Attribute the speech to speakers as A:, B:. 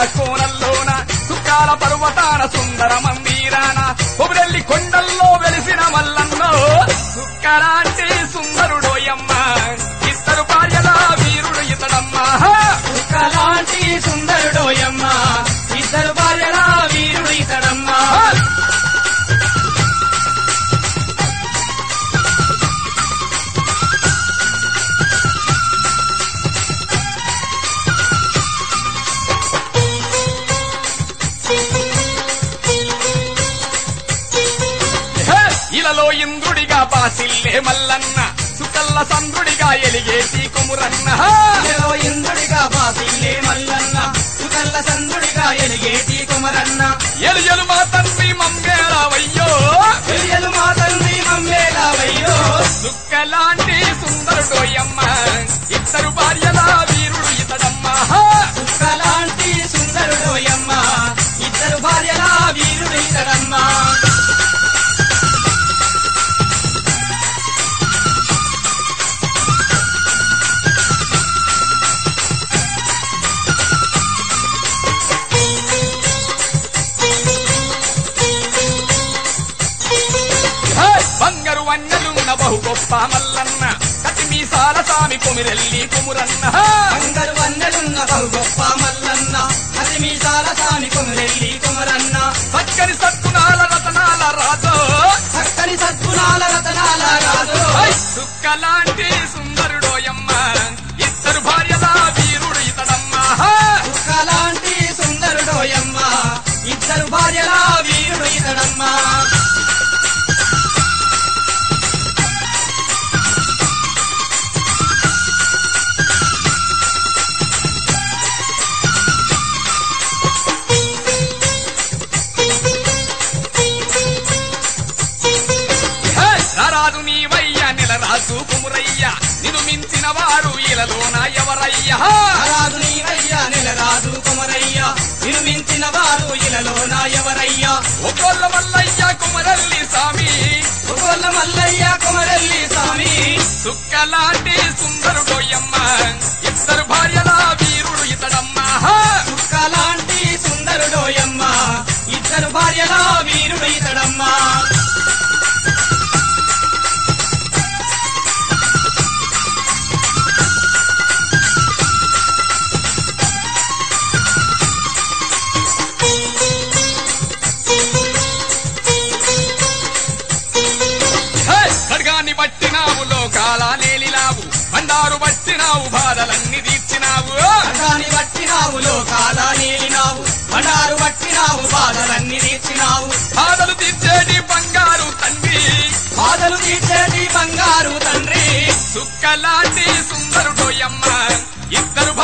A: కోనల్లోన సుక్కాల పర్వతాన సుందర మందిరాన కొబురెల్లి కొండల్లో వెలిసిన మల్లన్నో సుక్కలాంటి సుందరుడోయమ్మ ఇద్దరు భార్యల వీరుడు ఇతడమ్మా
B: కుక్కలాంటి సుందరుడోయమ్మ ఇద్దరు భార్యల వీరుడు ఇతడమ్మా
A: హే! ఇలలో ఇంద్రుడిగా బాసిల్లే మల్లన్న సుకల్ల సంద్రుడిగా ఎలిగేసి కొమురన్న
B: ఇదిలో ఇంద్రుడిగా బాసిల్లే మల్లన్న సుకల్ల సంద్రుడిగా ఎలిగేటి కుమరన్న
A: ఎలియలు మా తండ్రి మమ్మేళవయ్యో
B: తెలియలు మా తండ్రి మమ్మేలావయ్యో
A: సుక్కలాంటి సుందరుడోయమ్మ ఇద్దరు భార్యల వీరుడు ఇతడమ్మా
B: కుక్కలాంటి సుందరుడోయమ్మ ఇద్దరు భార్యల వీరుడు ఇతడమ్మా
A: హే! బంగారు వన్నెలున్న బహు గొప్ప మల్లన్న కటి మీసాల సామి కొమిరెల్లి కొమురన్న
B: అందరు వన్నెలున్న బహు గొప్ప మల్లన్న అతి మీసాల సామి కొమరెల్లి కుమరన్న
A: చక్కని సత్తునాల రతనాల రాజో
B: చక్కని సద్గుణాల రతనాల రాజు
A: హై! సుక్కలాంటి సుందరుడోయమ్మ ఇద్దరు భార్యల వీరుడు ఇతడమ్మా
B: కుక్కలాంటి సుందరుడోయమ్మ ఇద్దరు భార్యల వీరుడు ఇతడమ్మా
A: హే! రారాజు నీవయ్య నెలరాజు కుమురయ్య నిన్ను మించిన వారు ఇలలోన ఎవరయ్యా
B: రాజు నీవయ్య నెలరాజు కుమరయ్య నిర్మించిన వారు ఇలలోన ఎవరయ్యా
A: ఒకోళ్ళ మల్లయ్య కుమరల్లి స్వామి
B: ఒకొల్ల మల్లయ్య కుమరల్లి స్వామి
A: సుక్కలాంటి సుందరుడోయమ్మ ఇద్దరు భార్యల వీరుడు ఇతడమ్మా
B: కుక్కలాంటి సుందరుడోయమ్మ ఇద్దరు భార్యల వీరుడు ఇతడమ్మా
A: హే! ఖడ్గాన్ని పట్టినావు లోకాల నేలినావు బండారు పట్టినావు బాధలన్నీ తీర్చినావు
B: దాని పట్టినావు లోకాల నేలినావు బండారు పట్టినావు బాధలన్నీ తీర్చినావు
A: బాధలు తీర్చేటి బంగారు తండ్రి
B: బాధలు తీర్చేటి బంగారు తండ్రి
A: సుక్కలాంటి సుందరుడోయమ్మ ఇద్దరు